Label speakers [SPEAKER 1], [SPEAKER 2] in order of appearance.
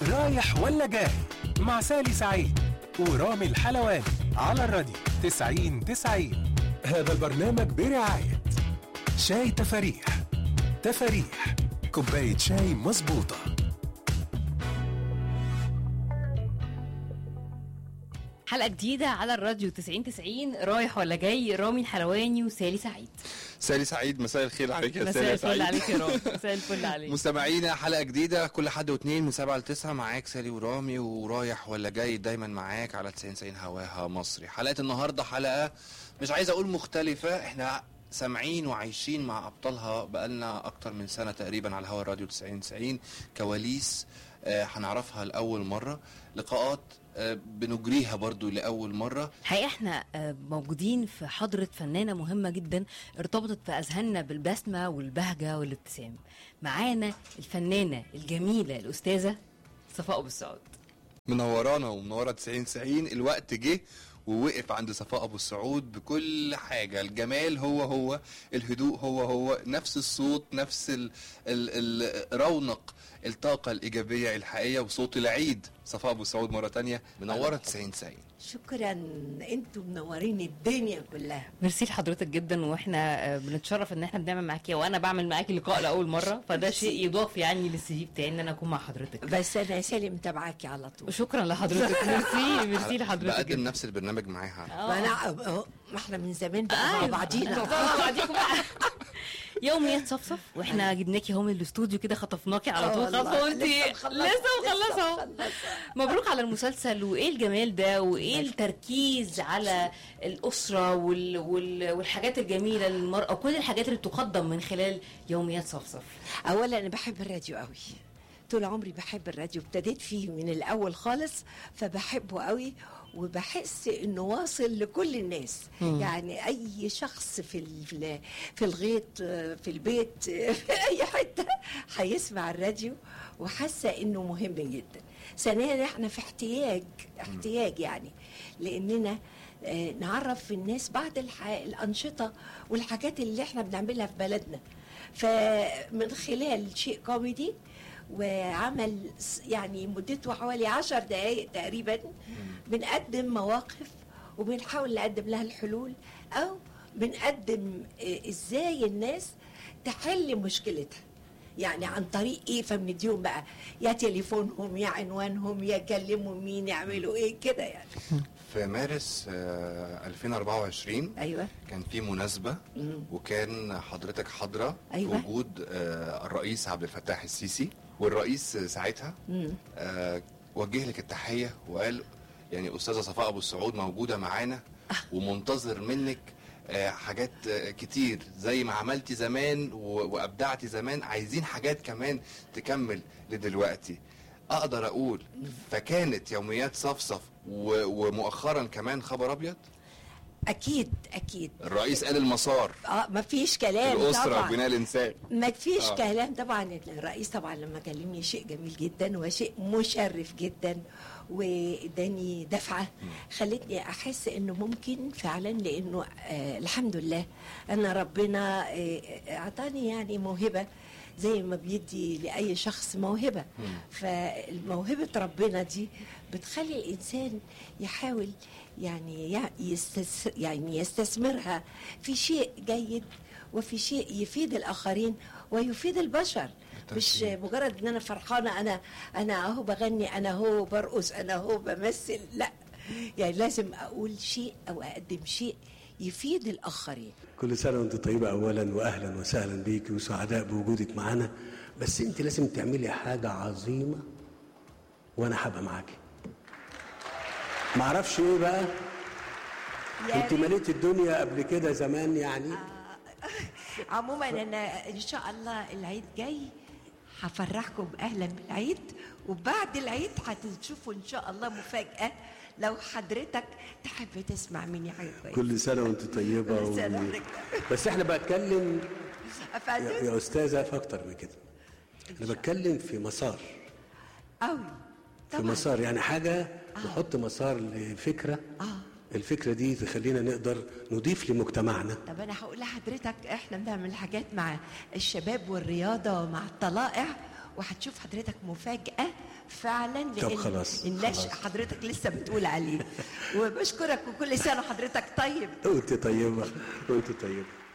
[SPEAKER 1] رايح ولا جاي مع سالي سعيد ورامي الحلواني على الراديو 90 90 هذا البرنامج برعاية شاي تفاريح تفاريح كوباية شاي مظبوطة
[SPEAKER 2] حلقة جديدة على الراديو 90 90 رايح ولا جاي رامي الحلواني وسالي سعيد
[SPEAKER 3] سالي سعيد مساء الخير عليك يا
[SPEAKER 2] مساء
[SPEAKER 3] سالي
[SPEAKER 2] الفل
[SPEAKER 3] سعيد
[SPEAKER 2] عليك يا رامي مساء الفل عليك
[SPEAKER 3] مستمعينا حلقة جديدة كل حد واثنين من سبعة لتسعة معاك سالي ورامي ورايح ولا جاي دايما معاك على 90 90 هواها مصري حلقة النهاردة حلقة مش عايز اقول مختلفة احنا سامعين وعايشين مع ابطالها بقالنا اكتر من سنة تقريبا على هوا الراديو 90 90 كواليس آه، هنعرفها لأول مرة لقاءات آه، بنجريها برضو لأول مرة
[SPEAKER 2] الحقيقة احنا آه، موجودين في حضرة فنانة مهمة جدا ارتبطت في أذهاننا بالبسمة والبهجة والابتسام معانا الفنانة الجميلة الأستاذة صفاء أبو السعود
[SPEAKER 3] منورانا ومنوره 90 90 الوقت جه ووقف عند صفاء ابو السعود بكل حاجه الجمال هو هو الهدوء هو هو نفس الصوت نفس ال ال ال رونق الطاقه الايجابيه الحقيقيه وصوت العيد صفاء ابو السعود مره تانية منوره 90 90
[SPEAKER 4] شكرا انتوا منورين الدنيا كلها
[SPEAKER 2] ميرسي لحضرتك جدا واحنا آه، بنتشرف ان احنا بنعمل معاكي وانا بعمل معاكي لقاء لاول مره فده شيء يضاف يعني للسي في بتاعي ان انا اكون مع حضرتك
[SPEAKER 4] بس انا يا سالي متابعاكي على طول
[SPEAKER 2] شكرا لحضرتك ميرسي ميرسي لحضرتك
[SPEAKER 3] بقدم
[SPEAKER 2] جدا
[SPEAKER 3] نفس البرنامج معاها
[SPEAKER 4] ما انا أهو، ما احنا من زمان بقى مع بعضينا
[SPEAKER 2] بعديكم بقى يوميات صفصف واحنا جبناكي هو من الاستوديو كده خطفناكي على طول
[SPEAKER 4] والله،
[SPEAKER 2] خطوه وانت
[SPEAKER 4] لسه
[SPEAKER 2] لسه
[SPEAKER 4] مخلصة،
[SPEAKER 2] مخلصه
[SPEAKER 4] لسه مخلصة.
[SPEAKER 2] مبروك على المسلسل وايه الجمال ده وايه التركيز على الاسره وال... وال... والحاجات الجميله للمراه وكل الحاجات اللي بتقدم من خلال يوميات صفصف
[SPEAKER 4] اولا انا بحب الراديو قوي طول عمري بحب الراديو ابتديت فيه من الاول خالص فبحبه قوي وبحس انه واصل لكل الناس
[SPEAKER 2] مم.
[SPEAKER 4] يعني اي شخص في ال- في الغيط في البيت في اي حته هيسمع الراديو وحاسه انه مهم جدا ثانيا احنا في احتياج احتياج يعني لاننا آه، نعرف الناس بعض الح... الانشطه والحاجات اللي احنا بنعملها في بلدنا فمن خلال شيء كوميدي وعمل س- يعني مدته حوالي عشر دقائق تقريبا بنقدم مواقف وبنحاول نقدم لها الحلول او بنقدم آه، ازاي الناس تحل مشكلتها يعني عن طريق ايه فبنديهم بقى يا تليفونهم يا عنوانهم يا كلموا مين يعملوا ايه كده يعني
[SPEAKER 3] في مارس آه، 2024
[SPEAKER 4] ايوه
[SPEAKER 3] كان في مناسبة
[SPEAKER 4] مم.
[SPEAKER 3] وكان حضرتك حاضرة
[SPEAKER 4] أيوة.
[SPEAKER 3] وجود آه، الرئيس عبد الفتاح السيسي والرئيس ساعتها
[SPEAKER 4] مم.
[SPEAKER 3] آه، وجه لك التحية وقال يعني أستاذة صفاء أبو السعود موجودة معانا ومنتظر منك آه، حاجات آه، كتير زي ما عملتي زمان و- وأبدعتي زمان عايزين حاجات كمان تكمل لدلوقتي أقدر أقول فكانت يوميات صفصف و- ومؤخرا كمان خبر أبيض
[SPEAKER 4] اكيد اكيد
[SPEAKER 3] الرئيس قال المسار
[SPEAKER 4] اه ما فيش كلام
[SPEAKER 3] الأسرة
[SPEAKER 4] طبعا
[SPEAKER 3] وبناء الإنسان
[SPEAKER 4] ما فيش
[SPEAKER 3] آه.
[SPEAKER 4] آه. كلام طبعا الرئيس طبعا لما كلمني شيء جميل جدا وشيء مشرف جدا واداني دفعه خلتني احس انه ممكن فعلا لانه آه الحمد لله ان ربنا آه، اعطاني يعني موهبه زي ما بيدي لاي شخص موهبه فالموهبه ربنا دي بتخلي الانسان يحاول يعني يع- يستس يعني يستثمرها في شيء جيد وفي شيء يفيد الاخرين ويفيد البشر مش
[SPEAKER 3] بالتأكيد.
[SPEAKER 4] مجرد ان انا فرحانه انا انا اهو بغني انا اهو برقص انا اهو بمثل لا يعني لازم اقول شيء او اقدم شيء يفيد الاخرين
[SPEAKER 5] كل سنة وانت طيبة أولا وأهلا وسهلا بيك وسعداء بوجودك معانا بس انت لازم تعملي حاجة عظيمة وأنا هبقى معاكي معرفش إيه بقى
[SPEAKER 4] يا
[SPEAKER 5] انت
[SPEAKER 4] ريت.
[SPEAKER 5] مليت الدنيا قبل كده زمان يعني
[SPEAKER 4] عموما انا ان شاء الله العيد جاي هفرحكم اهلا بالعيد وبعد العيد هتشوفوا ان شاء الله مفاجاه لو حضرتك تحب تسمع مني حاجه كويسه
[SPEAKER 5] كل سنة وانت طيبة
[SPEAKER 4] كل سنة وانت
[SPEAKER 5] بس احنا بتكلم يا,
[SPEAKER 4] أفعزوز
[SPEAKER 5] يا أستاذة في أكتر من كده أنا بتكلم في مسار
[SPEAKER 4] قوي
[SPEAKER 5] في مسار يعني حاجة نحط مسار لفكرة
[SPEAKER 4] اه
[SPEAKER 5] الفكرة دي تخلينا نقدر نضيف لمجتمعنا
[SPEAKER 4] طب انا هقول لحضرتك احنا بنعمل حاجات مع الشباب والرياضه ومع الطلائع وهتشوف حضرتك مفاجاه فعلا
[SPEAKER 5] طب
[SPEAKER 4] لان
[SPEAKER 5] خلاص،
[SPEAKER 4] النشأ
[SPEAKER 5] خلاص.
[SPEAKER 4] حضرتك لسه بتقول عليه وبشكرك وكل سنه وحضرتك طيب
[SPEAKER 5] وانت طيبه وانت طيبه